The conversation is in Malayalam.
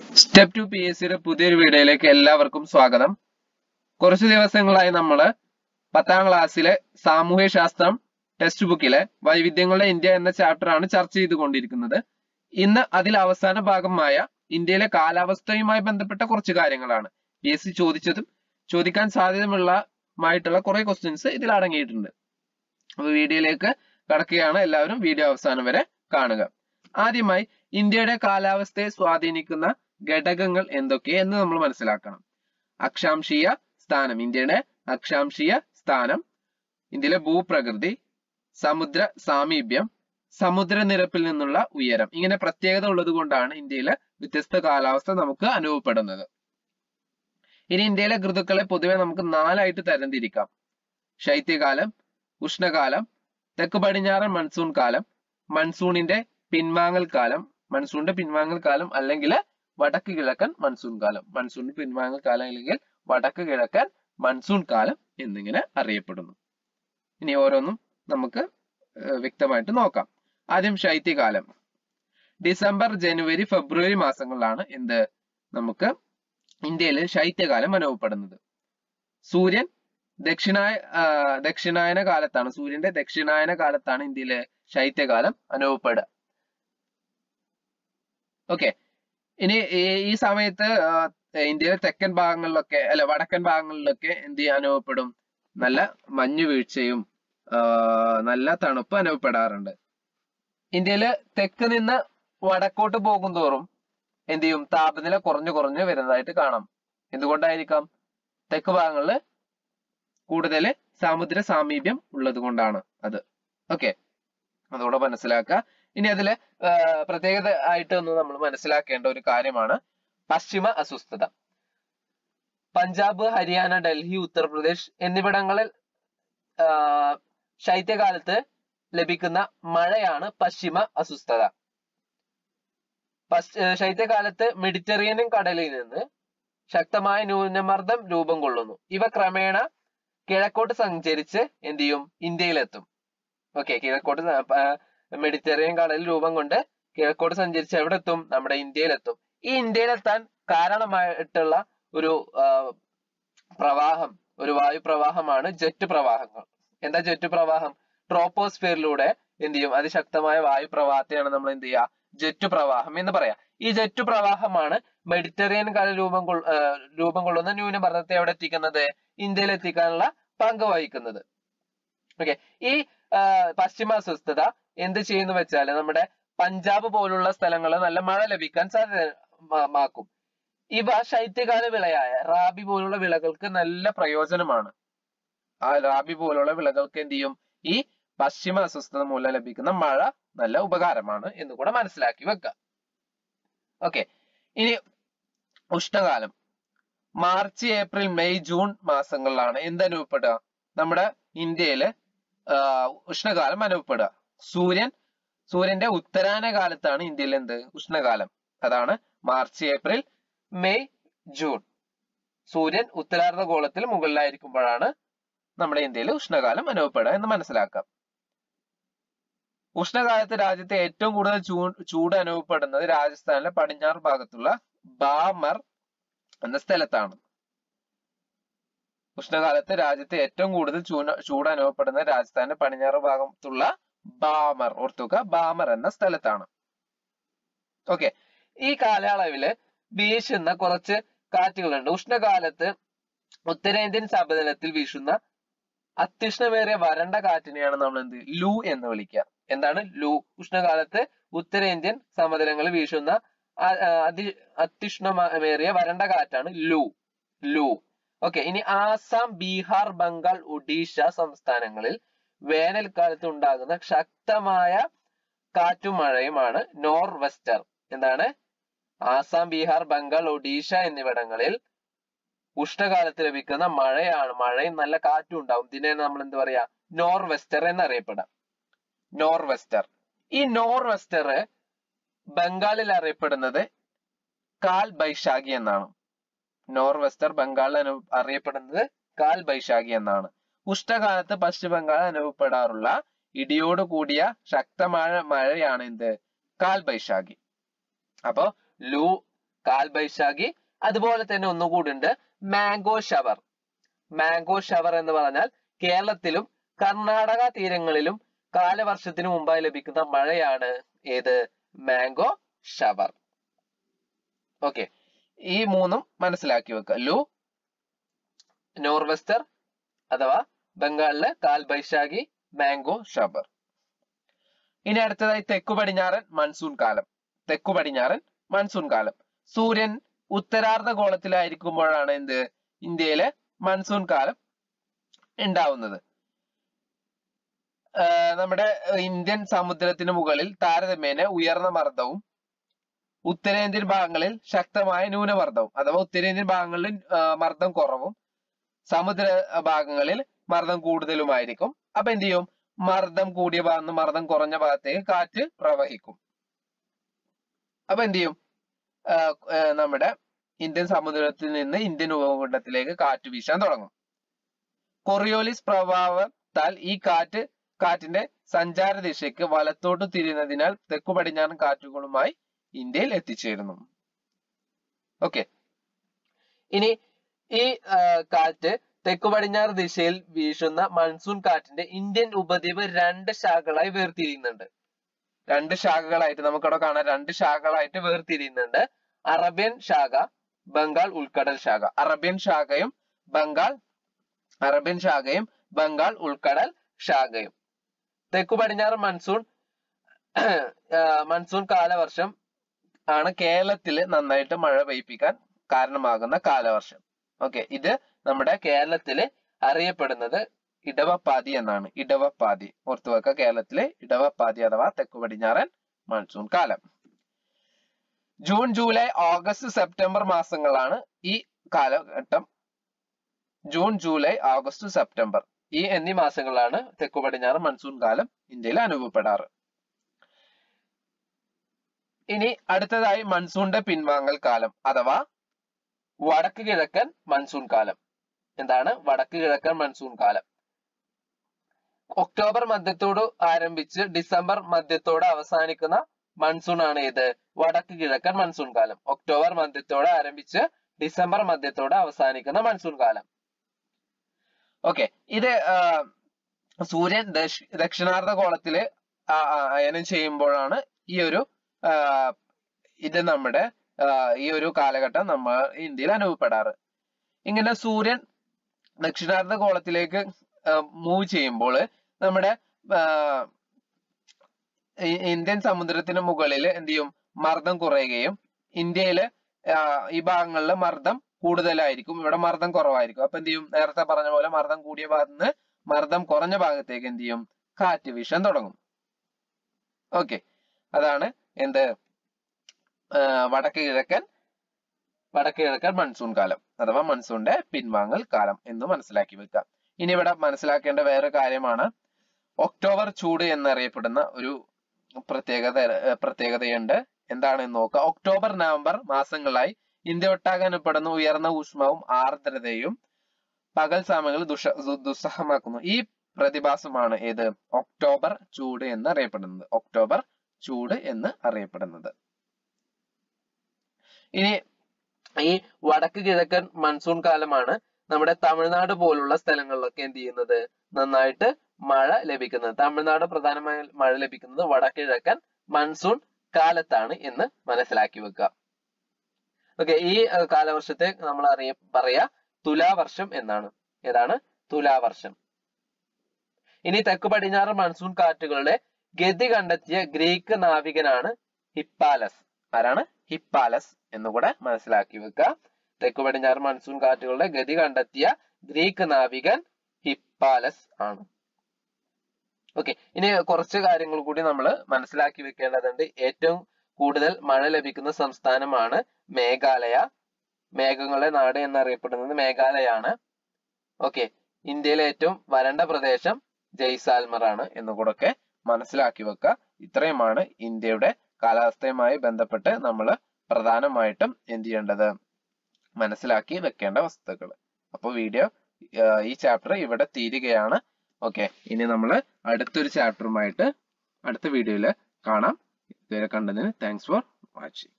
സ്റ്റെപ്പ് ടു പി എസ് സിയുടെ പുതിയൊരു വീഡിയോയിലേക്ക് എല്ലാവർക്കും സ്വാഗതം കുറച്ച് ദിവസങ്ങളായി നമ്മൾ പത്താം ക്ലാസ്സിലെ സാമൂഹ്യ ശാസ്ത്രം ടെക്സ്റ്റ് ബുക്കിലെ വൈവിധ്യങ്ങളുടെ ഇന്ത്യ എന്ന ചാപ്റ്റർ ആണ് ചർച്ച ചെയ്തുകൊണ്ടിരിക്കുന്നത് ഇന്ന് അതിൽ അവസാന ഭാഗമായ ഇന്ത്യയിലെ കാലാവസ്ഥയുമായി ബന്ധപ്പെട്ട കുറച്ച് കാര്യങ്ങളാണ് പി എസ് സി ചോദിച്ചതും ചോദിക്കാൻ സാധ്യതയുള്ളമായിട്ടുള്ള കുറെ ക്വസ്റ്റ്യൻസ് ഇതിൽ അടങ്ങിയിട്ടുണ്ട് അപ്പൊ വീഡിയോയിലേക്ക് കടക്കുകയാണ് എല്ലാവരും വീഡിയോ അവസാനം വരെ കാണുക ആദ്യമായി ഇന്ത്യയുടെ കാലാവസ്ഥയെ സ്വാധീനിക്കുന്ന ഘടകങ്ങൾ എന്തൊക്കെ എന്ന് നമ്മൾ മനസ്സിലാക്കണം അക്ഷാംശീയ സ്ഥാനം ഇന്ത്യയുടെ അക്ഷാംശീയ സ്ഥാനം ഇന്ത്യയിലെ ഭൂപ്രകൃതി സമുദ്ര സാമീപ്യം സമുദ്രനിരപ്പിൽ നിന്നുള്ള ഉയരം ഇങ്ങനെ പ്രത്യേകത ഉള്ളത് കൊണ്ടാണ് ഇന്ത്യയിലെ വ്യത്യസ്ത കാലാവസ്ഥ നമുക്ക് അനുഭവപ്പെടുന്നത് ഇനി ഇന്ത്യയിലെ ഋതുക്കളെ പൊതുവെ നമുക്ക് നാലായിട്ട് തരംതിരിക്കാം ശൈത്യകാലം ഉഷ്ണകാലം തെക്ക് പടിഞ്ഞാറൻ മൺസൂൺ കാലം മൺസൂണിന്റെ പിൻവാങ്ങൽ കാലം മൺസൂണിന്റെ പിൻവാങ്ങൽ കാലം അല്ലെങ്കിൽ വടക്ക് കിഴക്കൻ മൺസൂൺ കാലം മൺസൂണിന്റെ പിൻവാങ്ങൽ കാലം അല്ലെങ്കിൽ വടക്ക് കിഴക്കൻ മൺസൂൺ കാലം എന്നിങ്ങനെ അറിയപ്പെടുന്നു ഇനി ഓരോന്നും നമുക്ക് ഏർ വ്യക്തമായിട്ട് നോക്കാം ആദ്യം ശൈത്യകാലം ഡിസംബർ ജനുവരി ഫെബ്രുവരി മാസങ്ങളിലാണ് എന്ത് നമുക്ക് ഇന്ത്യയിൽ ശൈത്യകാലം അനുഭവപ്പെടുന്നത് സൂര്യൻ ദക്ഷിണായ ആ, ദക്ഷിണായന കാലത്താണ് സൂര്യന്റെ ദക്ഷിണായന കാലത്താണ് ഇന്ത്യയിലെ ശൈത്യകാലം അനുഭവപ്പെടുക ഓക്കെ ഇനി ഈ ഈ സമയത്ത് ആ, ഇന്ത്യയിലെ തെക്കൻ ഭാഗങ്ങളിലൊക്കെ അല്ല വടക്കൻ ഭാഗങ്ങളിലൊക്കെ എന്ത് ചെയ്യാൻ അനുഭവപ്പെടും നല്ല മഞ്ഞു വീഴ്ചയും ആ, നല്ല തണുപ്പ് അനുഭവപ്പെടാറുണ്ട് ഇന്ത്യയില് തെക്ക് നിന്ന് വടക്കോട്ട് പോകും തോറും എന്ത് ചെയ്യും താപനില കുറഞ്ഞു കുറഞ്ഞു വരുന്നതായിട്ട് കാണാം എന്തുകൊണ്ടായിരിക്കാം തെക്ക് ഭാഗങ്ങളില് കൂടുതൽ സമുദ്ര സാമീപ്യം ഉള്ളത് കൊണ്ടാണ് അത് ഓക്കെ അതുകൂടെ മനസ്സിലാക്കുക ഇനി അതില് ആ, പ്രത്യേകത ആയിട്ട് ഒന്ന് നമ്മൾ മനസ്സിലാക്കേണ്ട ഒരു കാര്യമാണ് പശ്ചിമ അസ്വസ്ഥത പഞ്ചാബ് ഹരിയാന ഡൽഹി ഉത്തർപ്രദേശ് എന്നിവിടങ്ങളിൽ ആ, ശൈത്യകാലത്ത് ലഭിക്കുന്ന മഴയാണ് പശ്ചിമ അസ്വസ്ഥത പശ്ച- ഏർ ശൈത്യകാലത്ത് മെഡിറ്ററേനിയൻ കടലിൽ നിന്ന് ശക്തമായ ന്യൂനമർദ്ദം രൂപം കൊള്ളുന്നു ഇവ ക്രമേണ കിഴക്കോട്ട് സഞ്ചരിച്ച് എന്ത് ചെയ്യും ഇന്ത്യയിലെത്തും ഓക്കെ കിഴക്കോട്ട് സ- ആ, മെഡിറ്ററേനിയൻ കടലിൽ രൂപം കൊണ്ട് കിഴക്കോട്ട് സഞ്ചരിച്ച് എവിടെ എത്തും നമ്മുടെ ഇന്ത്യയിലെത്തും ഈ ഇന്ത്യയിലെത്താൻ കാരണമായിട്ടുള്ള ഒരു ആ, പ്രവാഹം ഒരു വായു പ്രവാഹമാണ് ജെറ്റ് പ്രവാഹങ്ങൾ എന്താ ജെറ്റ് പ്രവാഹം ട്രോപ്പോസ്ഫിയറിലൂടെ എന്ത് ചെയ്യും അതിശക്തമായ വായു പ്രവാഹത്തെയാണ് നമ്മൾ എന്ത് ചെയ്യുക ജെറ്റ് പ്രവാഹം എന്ന് പറയാം ഈ ജെറ്റ് പ്രവാഹമാണ് മെഡിറ്ററേനിയൻ കടൽ രൂപം കൊൾ ആ, രൂപം കൊള്ളുന്ന ന്യൂനമർദ്ദത്തെ എവിടെ എത്തിക്കുന്നത് ഇന്ത്യയിൽ എത്തിക്കാനുള്ള പങ്ക് വഹിക്കുന്നത് ഓക്കെ ഈ ആ, പശ്ചിമ അസ്വസ്ഥത എന്ത് ചെയ്യുന്നു വെച്ചാൽ നമ്മുടെ പഞ്ചാബ് പോലുള്ള സ്ഥലങ്ങൾ നല്ല മഴ ലഭിക്കാൻ സാധ്യതമാക്കും ഇവ ശൈത്യകാല വിളയായ റാബി പോലുള്ള വിളകൾക്ക് നല്ല പ്രയോജനമാണ് ആ റാബി പോലുള്ള വിളകൾക്ക് എന്ത് ചെയ്യും ഈ പശ്ചിമ അസ്വസ്ഥത മൂലം ലഭിക്കുന്ന മഴ നല്ല ഉപകാരമാണ് എന്ന് കൂടെ മനസ്സിലാക്കി വെക്കുക ഓക്കെ ഇനി ഉഷ്ണകാലം മാർച്ച് ഏപ്രിൽ മെയ് ജൂൺ മാസങ്ങളിലാണ് എന്ത് അനുഭവപ്പെടുക നമ്മുടെ ഇന്ത്യയില് ആഹ് ഉഷ്ണകാലം അനുഭവപ്പെടുക സൂര്യൻ സൂര്യന്റെ ഉത്തരായന കാലത്താണ് ഇന്ത്യയിൽ എന്ത് ഉഷ്ണകാലം അതാണ് മാർച്ച് ഏപ്രിൽ മെയ് ജൂൺ സൂര്യൻ ഉത്തരാർദ്ധ ഗോളത്തിൽ മുകളിലായിരിക്കുമ്പോഴാണ് നമ്മുടെ ഇന്ത്യയിൽ ഉഷ്ണകാലം അനുഭവപ്പെടുക എന്ന് മനസ്സിലാക്കാം ഉഷ്ണകാലത്ത് രാജ്യത്തെ ഏറ്റവും കൂടുതൽ ചൂ ചൂട് അനുഭവപ്പെടുന്നത് രാജസ്ഥാനിലെ പടിഞ്ഞാറ് ഭാഗത്തുള്ള ബാമർ എന്ന സ്ഥലത്താണ് ഉഷ്ണകാലത്ത് രാജ്യത്തെ ഏറ്റവും കൂടുതൽ ചൂന ചൂട് അനുഭവപ്പെടുന്നത് രാജസ്ഥാനിന്റെ പടിഞ്ഞാറ് ഭാഗത്തുള്ള ബാമർ ഓർത്തുക ബാമർ എന്ന സ്ഥലത്താണ് ഓക്കെ ഈ കാലയളവില് വീശുന്ന കുറച്ച് കാറ്റുകളുണ്ട് ഉഷ്ണകാലത്ത് ഉത്തരേന്ത്യൻ സമതലത്തിൽ വീശുന്ന അത്യുഷ്ണമേറിയ വരണ്ട കാറ്റിനെയാണ് നമ്മൾ എന്ത് ലൂ എന്ന് വിളിക്കുക എന്താണ് ലൂ ഉഷ്ണകാലത്ത് ഉത്തരേന്ത്യൻ സമതലങ്ങളിൽ വീശുന്ന ആ- ആ, അതി അത്യുഷ്ണമേറിയ വരണ്ട കാറ്റാണ് ലൂ ലൂ ഓക്കെ ഇനി ആസാം ബീഹാർ ബംഗാൾ ഒഡീഷ സംസ്ഥാനങ്ങളിൽ വേനൽക്കാലത്ത് ഉണ്ടാകുന്ന ശക്തമായ കാറ്റും മഴയുമാണ് നോർ വെസ്റ്റർ എന്താണ് ആസാം ബീഹാർ ബംഗാൾ ഒഡീഷ എന്നിവിടങ്ങളിൽ ഉഷ്ണകാലത്ത് ലഭിക്കുന്ന മഴയാണ് മഴയും നല്ല കാറ്റും ഉണ്ടാവും ഇതിനെ നമ്മൾ എന്ത് പറയാ നോർ വെസ്റ്റർ എന്നറിയപ്പെടാം നോർ വെസ്റ്റർ ഈ നോർ വെസ്റ്റർ ബംഗാളിൽ അറിയപ്പെടുന്നത് കാൽ ബൈശാഖി എന്നാണ് നോർ വെസ്റ്റർ ബംഗാളിൽ അനു അറിയപ്പെടുന്നത് കാൽ ബൈശാഖി എന്നാണ് ഉഷ്ണകാലത്ത് പശ്ചിമ ബംഗാൾ അനുഭവപ്പെടാറുള്ള ഇടിയോട് കൂടിയ ശക്തമായ മഴയാണ് എന്ത് കാൽ ബൈശാഖി അപ്പോ ലൂ കാൽബൈശാഖി അതുപോലെ തന്നെ ഒന്നുകൂടി ഉണ്ട് മാംഗോ ഷവർ മാംഗോ ഷവർ എന്ന് പറഞ്ഞാൽ കേരളത്തിലും കർണാടക തീരങ്ങളിലും കാലവർഷത്തിന് മുമ്പായി ലഭിക്കുന്ന മഴയാണ് ഏത് മാംഗോ ഷവർ ഓക്കെ ഈ മൂന്നും മനസ്സിലാക്കി വെക്കുക ലു നോർവെസ്റ്റർ അഥവാ ബംഗാളിലെ കാൽബൈശാഖി മാംഗോ ഷബർ ഇനി അടുത്തതായി തെക്കു പടിഞ്ഞാറൻ മൺസൂൺ കാലം തെക്കു പടിഞ്ഞാറൻ മൺസൂൺ കാലം സൂര്യൻ ഉത്തരാർദ്ധ ഗോളത്തിലായിരിക്കുമ്പോഴാണ് എന്ത് ഇന്ത്യയിലെ മൺസൂൺ കാലം ഉണ്ടാവുന്നത് ആഹ് നമ്മുടെ ഇന്ത്യൻ സമുദ്രത്തിന് മുകളിൽ താരതമ്യേന ഉയർന്ന മർദ്ദവും ഉത്തരേന്ത്യൻ ഭാഗങ്ങളിൽ ശക്തമായ ന്യൂനമർദ്ദവും അഥവാ ഉത്തരേന്ത്യൻ ഭാഗങ്ങളിൽ ആഹ് മർദ്ദം കുറവും സമുദ്ര ഭാഗങ്ങളിൽ മർദ്ദം കൂടുതലുമായിരിക്കും അപ്പൊ എന്ത് ചെയ്യും മർദ്ദം കൂടിയ ഭാഗത്ത് നിന്ന് മർദ്ദം കുറഞ്ഞ ഭാഗത്തേക്ക് കാറ്റ് പ്രവഹിക്കും അപ്പൊ എന്ത് ചെയ്യും ആഹ് ആഹ് നമ്മുടെ ഇന്ത്യൻ സമുദ്രത്തിൽ നിന്ന് ഇന്ത്യൻ ഉപഭൂഖണ്ഡത്തിലേക്ക് കാറ്റ് വീശാൻ തുടങ്ങും കൊറിയോലിസ് പ്രഭാവത്താൽ ഈ കാറ്റ് കാറ്റിന്റെ സഞ്ചാര ദിശയ്ക്ക് വലത്തോട്ട് തിരിയുന്നതിനാൽ തെക്കു പടിഞ്ഞാറൻ കാറ്റുകളുമായി ഇന്ത്യയിൽ എത്തിച്ചേരുന്നു ഓക്കെ ഇനി ഈ ആ, കാറ്റ് തെക്കു പടിഞ്ഞാറ് ദിശയിൽ വീശുന്ന മൺസൂൺ കാറ്റിന്റെ ഇന്ത്യൻ ഉപദ്വീപ് രണ്ട് ശാഖകളായി വേർതിരിയുന്നുണ്ട് രണ്ട് ശാഖകളായിട്ട് നമുക്കവിടെ കാണാം രണ്ട് ശാഖകളായിട്ട് വേർതിരിയുന്നുണ്ട് അറബിയൻ ശാഖ ബംഗാൾ ഉൾക്കടൽ ശാഖ അറബിയൻ ശാഖയും ബംഗാൾ അറബിയൻ ശാഖയും ബംഗാൾ ഉൾക്കടൽ ശാഖയും തെക്കു പടിഞ്ഞാറ് മൺസൂൺ ആ, മൺസൂൺ കാലവർഷം ആണ് കേരളത്തില് നന്നായിട്ട് മഴ പെയ്യിപ്പിക്കാൻ കാരണമാകുന്ന കാലവർഷം ഓക്കെ ഇത് നമ്മുടെ കേരളത്തില് അറിയപ്പെടുന്നത് ഇടവപ്പാതി എന്നാണ് ഇടവപ്പാതി ഓർത്തു വെക്കുക കേരളത്തിലെ ഇടവപ്പാതി അഥവാ തെക്കു പടിഞ്ഞാറൻ മൺസൂൺ കാലം ജൂൺ ജൂലൈ ഓഗസ്റ്റ് സെപ്റ്റംബർ മാസങ്ങളാണ് ഈ കാലഘട്ടം ജൂൺ ജൂലൈ ഓഗസ്റ്റ് സെപ്റ്റംബർ ഈ എന്നീ മാസങ്ങളാണ് തെക്കു പടിഞ്ഞാറ് മൺസൂൺ കാലം ഇന്ത്യയിൽ അനുഭവപ്പെടാറ് ഇനി അടുത്തതായി മൺസൂണിന്റെ പിൻവാങ്ങൽ കാലം അഥവാ വടക്ക് കിഴക്കൻ മൺസൂൺ കാലം എന്താണ് വടക്ക് കിഴക്കൻ മൺസൂൺ കാലം ഒക്ടോബർ മധ്യത്തോട് ആരംഭിച്ച് ഡിസംബർ മധ്യത്തോടെ അവസാനിക്കുന്ന മൺസൂൺ ആണ് ഏത് വടക്ക് കിഴക്കൻ മൺസൂൺ കാലം ഒക്ടോബർ മധ്യത്തോടെ ആരംഭിച്ച് ഡിസംബർ മധ്യത്തോടെ അവസാനിക്കുന്ന മൺസൂൺ കാലം ഓക്കെ ഇത് ആ, സൂര്യൻ ദക്ഷ- ദക്ഷിണാർദ്ധ ഗോളത്തില് ആ- ആ- അയനം ചെയ്യുമ്പോഴാണ് ഈ ഒരു ആ, ഇത് നമ്മുടെ ആ, ഈ ഒരു കാലഘട്ടം നമ്മൾ ഇന്ത്യയിൽ അനുഭവപ്പെടാറ് ഇങ്ങനെ സൂര്യൻ ദക്ഷിണാർദ്ധ ഗോളത്തിലേക്ക് മൂവ് ചെയ്യുമ്പോൾ നമ്മുടെ ആ, ഈ- ഇന്ത്യൻ സമുദ്രത്തിന് മുകളിൽ എന്ത് ചെയ്യും മർദ്ദം കുറയുകയും ഇന്ത്യയിലെ ആ, ഈ ഭാഗങ്ങളിൽ മർദ്ദം കൂടുതലായിരിക്കും ഇവിടെ മർദ്ദം കുറവായിരിക്കും അപ്പൊ എന്ത് ചെയ്യും നേരത്തെ പറഞ്ഞ പോലെ മർദ്ദം കൂടിയ ഭാഗത്ത് നിന്ന് മർദ്ദം കുറഞ്ഞ ഭാഗത്തേക്ക് എന്ത് ചെയ്യും കാറ്റ് വീശാൻ തുടങ്ങും ഓക്കെ അതാണ് എന്ത് ആ, വടക്ക് കിഴക്കൻ വടക്ക് കിഴക്കൻ മൺസൂൺ കാലം അഥവാ മൺസൂണിന്റെ പിൻവാങ്ങൽ കാലം എന്ന് മനസ്സിലാക്കി വെക്കാം ഇനി ഇവിടെ മനസ്സിലാക്കേണ്ട വേറെ കാര്യമാണ് ഒക്ടോബർ ചൂട് എന്നറിയപ്പെടുന്ന ഒരു പ്രത്യേകത ഏർ പ്രത്യേകതയുണ്ട് എന്താണെന്ന് നോക്കുക ഒക്ടോബർ നവംബർ മാസങ്ങളായി ഇന്ത്യ ഒട്ടാകെ അനുപ്പെടുന്ന ഉയർന്ന ഊഷ്മാവും ആർദ്രതയും പകൽ സമയങ്ങളിൽ ദുഷ ദു- ദുസ്സഹമാക്കുന്നു ഈ പ്രതിഭാസമാണ് ഏത് ഒക്ടോബർ ചൂട് എന്ന് അറിയപ്പെടുന്നത് ഒക്ടോബർ ചൂട് എന്ന് അറിയപ്പെടുന്നത് ഇനി ഈ വടക്ക് കിഴക്കൻ മൺസൂൺ കാലമാണ് നമ്മുടെ തമിഴ്നാട് പോലുള്ള സ്ഥലങ്ങളിലൊക്കെ എന്ത് ചെയ്യുന്നത് നന്നായിട്ട് മഴ ലഭിക്കുന്നത് തമിഴ്നാട് പ്രധാനമായും മഴ ലഭിക്കുന്നത് വടക്ക് കിഴക്കൻ മൺസൂൺ കാലത്താണ് എന്ന് മനസ്സിലാക്കി വെക്കുക ഓക്കെ ഈ അഹ്, കാലവർഷത്തെ നമ്മൾ അറിയ പറയാ തുലാവർഷം എന്നാണ് ഏതാണ് തുലാവർഷം ഇനി തെക്ക് പടിഞ്ഞാറ് മൺസൂൺ കാറ്റുകളുടെ ഗതി കണ്ടെത്തിയ ഗ്രീക്ക് നാവികനാണ് ഹിപ്പാലസ് ആരാണ് ഹിപ്പാലസ് എന്നുകൂടെ മനസ്സിലാക്കി വെക്കുക തെക്കു പടിഞ്ഞാറ് മൺസൂൺ കാറ്റുകളുടെ ഗതി കണ്ടെത്തിയ ഗ്രീക്ക് നാവികൻ ഹിപ്പാലസ് ആണ് ഓക്കെ ഇനി കുറച്ച് കാര്യങ്ങൾ കൂടി നമ്മൾ മനസ്സിലാക്കി വെക്കേണ്ടതുണ്ട് ഏറ്റവും കൂടുതൽ മഴ ലഭിക്കുന്ന സംസ്ഥാനമാണ് മേഘാലയ മേഘങ്ങളുടെ നാട് എന്നറിയപ്പെടുന്നത് മേഘാലയാണ് ഓക്കെ ഇന്ത്യയിലെ ഏറ്റവും വരണ്ട പ്രദേശം ജയ്സാൽമർ ആണ് എന്നുകൂടൊക്കെ മനസ്സിലാക്കി വെക്കുക ഇത്രയുമാണ് ഇന്ത്യയുടെ കാലാവസ്ഥയുമായി ബന്ധപ്പെട്ട് നമ്മൾ പ്രധാനമായിട്ടും എന്ത് ചെയ്യേണ്ടത് മനസ്സിലാക്കി വെക്കേണ്ട വസ്തുക്കൾ അപ്പോൾ വീഡിയോ ഈ ചാപ്റ്റർ ഇവിടെ തീരുകയാണ് ഓക്കെ ഇനി നമ്മൾ അടുത്തൊരു ചാപ്റ്ററുമായിട്ട് അടുത്ത വീഡിയോയിൽ കാണാം ഇതുവരെ കണ്ടതിന് താങ്ക്സ് ഫോർ വാച്ചിങ്